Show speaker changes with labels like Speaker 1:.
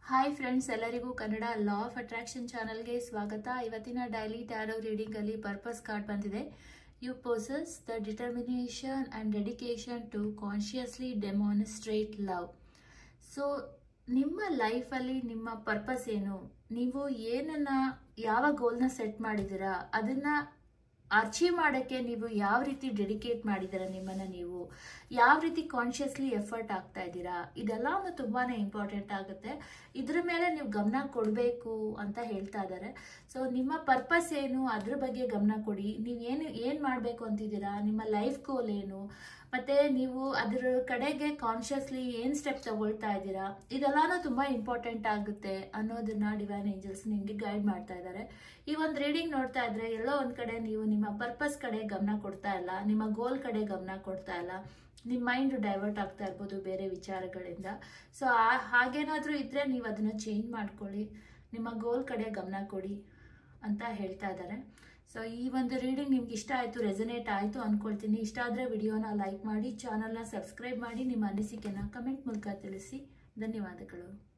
Speaker 1: hi friends ಎಲ್ಲರಿಗೂ Kannada law of attraction ಚಾನಲ್ಗೆ ಸ್ವಾಗತ ಇವತ್ತಿನ ಡೈಲಿ ಟ್ಯಾರೋ ರೀಡಿಂಗಲ್ಲಿ ಪರ್ಪಸ್ ಕಾರ್ಡ್ ಬಂದಿದೆ you possess the determination and dedication to consciously demonstrate love so ನಿಮ್ಮ ಲೈಫಲ್ಲಿ ನಿಮ್ಮ ಪರ್ಪಸ್ ಏನು ನೀವು ಏನನ್ನ ಯಾವ ಗೋಲ್ನ ಸೆಟ್ ಮಾಡಿದ್ದೀರಾ ಅದನ್ನ ಅಚೀವ್ ಮಾಡೋಕ್ಕೆ ನೀವು ಯಾವ ರೀತಿ ಡೆಡಿಕೇಟ್ ಮಾಡಿದ್ದೀರಾ ನಿಮ್ಮನ್ನು ನೀವು ಯಾವ ರೀತಿ ಕಾನ್ಷಿಯಸ್ಲಿ ಎಫರ್ಟ್ ಆಗ್ತಾ ಇದ್ದೀರಾ ಇದೆಲ್ಲನೂ ತುಂಬಾ ಇಂಪಾರ್ಟೆಂಟ್ ಆಗುತ್ತೆ ಇದ್ರ ಮೇಲೆ ನೀವು ಗಮನ ಕೊಡಬೇಕು ಅಂತ ಹೇಳ್ತಾ ಇದ್ದಾರೆ ಸೊ ನಿಮ್ಮ ಪರ್ಪಸ್ ಏನು ಅದ್ರ ಬಗ್ಗೆ ಗಮನ ಕೊಡಿ ನೀವು ಏನು ಏನು ಮಾಡಬೇಕು ಅಂತಿದ್ದೀರಾ ನಿಮ್ಮ ಲೈಫ್ ಗೋಲ್ ಏನು ಮತ್ತೆ ನೀವು ಅದರ ಕಡೆಗೆ ಕಾನ್ಷಿಯಸ್ಲಿ ಏನು ಸ್ಟೆಪ್ ತಗೊಳ್ತಾ ಇದ್ದೀರಾ ಇದೆಲ್ಲಾನು ತುಂಬ ಇಂಪಾರ್ಟೆಂಟ್ ಆಗುತ್ತೆ ಅನ್ನೋದನ್ನ ಡಿವೈನ್ ಏಂಜಲ್ಸ್ ನಿಮಗೆ ಗೈಡ್ ಮಾಡ್ತಾ ಇದ್ದಾರೆ ಈ ಒಂದು ರೀಡಿಂಗ್ ನೋಡ್ತಾ ಇದ್ರೆ ಎಲ್ಲೋ ಒಂದು ಕಡೆ ನೀವು ನಿಮ್ಮ ಪರ್ಪಸ್ ಕಡೆ ಗಮನ ಕೊಡ್ತಾ ಇಲ್ಲ ನಿಮ್ಮ ಗೋಲ್ ಕಡೆ ಗಮನ ಕೊಡ್ತಾ ಇಲ್ಲ ನಿಮ್ಮ ಮೈಂಡ್ ಡೈವರ್ಟ್ ಆಗ್ತಾ ಇರ್ಬೋದು ಬೇರೆ ವಿಚಾರಗಳಿಂದ ಸೊ ಹಾಗೇನಾದರೂ ಇದ್ರೆ ನೀವು ಅದನ್ನು ಚೇಂಜ್ ಮಾಡ್ಕೊಳ್ಳಿ ನಿಮ್ಮ ಗೋಲ್ ಕಡೆ ಗಮನ ಕೊಡಿ ಅಂತ ಹೇಳ್ತಾ ಇದ್ದಾರೆ ಸೊ ಈ ಒಂದು ರೀಡಿಂಗ್ ನಿಮ್ಗೆ ಇಷ್ಟ ಆಯಿತು ರೆಸನೇಟ್ ಆಯಿತು ಅಂದ್ಕೊಳ್ತೀನಿ ಇಷ್ಟ ಆದರೆ ವಿಡಿಯೋನ ಲೈಕ್ ಮಾಡಿ ಚಾನಲ್ನ ಸಬ್ಸ್ಕ್ರೈಬ್ ಮಾಡಿ ನಿಮ್ಮ ಅನಿಸಿಕೆನ ಕಮೆಂಟ್ ಮೂಲಕ ತಿಳಿಸಿ ಧನ್ಯವಾದಗಳು